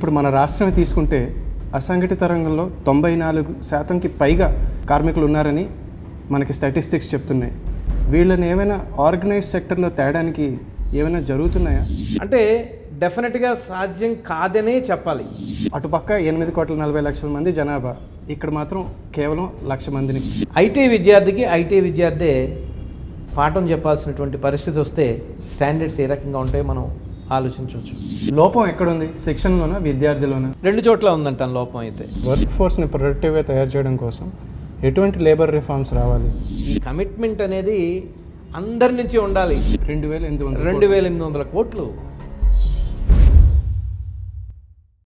ఇప్పుడు మన రాష్ట్రం తీసుకుంటే అసంఘటిత రంగంలో తొంభై నాలుగు శాతంకి పైగా కార్మికులు ఉన్నారని మనకి స్టాటిస్టిక్స్ చెప్తున్నాయి వీళ్ళని ఏమైనా ఆర్గనైజ్ సెక్టర్లో తేడానికి ఏమైనా జరుగుతున్నాయా అంటే డెఫినెట్గా సాధ్యం కాదనే చెప్పాలి అటుపక్క ఎనిమిది కోట్ల నలభై లక్షల మంది జనాభా ఇక్కడ మాత్రం కేవలం లక్ష మందిని ఐటీ విద్యార్థికి ఐటీ విద్యార్థే పాఠం చెప్పాల్సినటువంటి పరిస్థితి వస్తే స్టాండర్డ్స్ ఏ రకంగా ఉంటాయో మనం ఆలోచించవచ్చు లోపం ఎక్కడుంది శిక్షణలోనా విద్యార్థిలోనా రెండు చోట్ల ఉందంటాను లోపం అయితే వర్క్ ఫోర్స్ని ప్రొడక్టివ్గా తయారు చేయడం కోసం ఎటువంటి లేబర్ రిఫార్మ్స్ రావాలి ఈ కమిట్మెంట్ అనేది అందరి నుంచి ఉండాలి రెండు వేల ఎనిమిది వందల రెండు వేల ఎనిమిది వందల కోట్లు